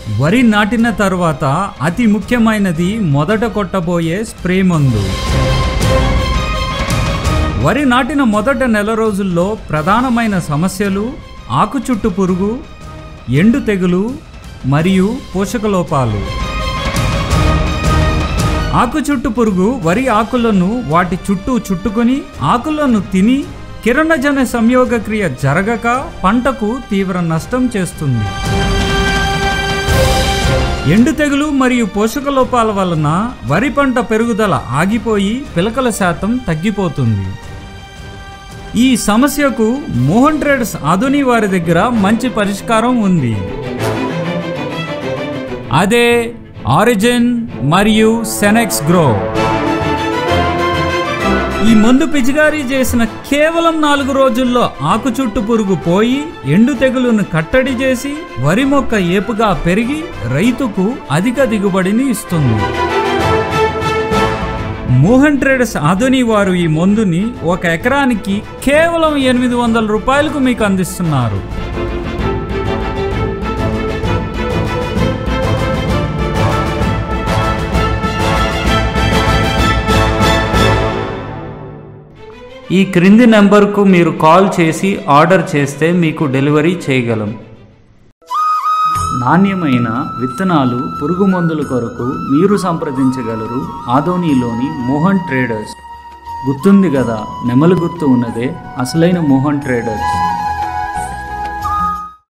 వరి నాటిన తర్వాత అతి ముఖ్యమైనది మొదట కొట్టబోయే స్ప్రే మందు వరి నాటిన మొదట నెల రోజుల్లో ప్రధానమైన సమస్యలు ఆకు చుట్టు పురుగు ఎండు తెగులు మరియు పోషక లోపాలు ఆకు చుట్టు పురుగు వరి ఆకులను వాటి చుట్టూ చుట్టుకొని ఆకులను తిని కిరణజన సంయోగ క్రియ జరగక పంటకు తీవ్ర నష్టం చేస్తుంది ఎండు తెగులు మరియు పోషక లోపాల వలన వరి పంట పెరుగుదల ఆగిపోయి పిలకల శాతం తగ్గిపోతుంది ఈ సమస్యకు మోహన్ ట్రేడర్స్ ఆధుని వారి దగ్గర మంచి పరిష్కారం ఉంది అదే ఆరిజిన్ మరియు సెనెక్స్ గ్రో ఈ మందు పిచికారీ చేసిన కేవలం నాలుగు రోజుల్లో ఆకు చుట్టు పురుగు పోయి ఎండు తెగులును కట్టడి చేసి వరి మొక్క ఏపుగా పెరిగి రైతుకు అధిక దిగుబడిని ఇస్తుంది మోహన్ ట్రేడర్స్ ఆధుని వారు ఈ మందుని ఒక ఎకరానికి కేవలం ఎనిమిది వందల రూపాయలకు మీకు అందిస్తున్నారు ఈ క్రింది నెంబర్కు మీరు కాల్ చేసి ఆర్డర్ చేస్తే మీకు డెలివరీ చేయగలం నాణ్యమైన విత్తనాలు పురుగు మందుల కొరకు మీరు సంప్రదించగలరు ఆదోనిలోని మోహన్ ట్రేడర్స్ గుర్తుంది కదా నెమలి గుర్తు ఉన్నదే అసలైన మోహన్ ట్రేడర్స్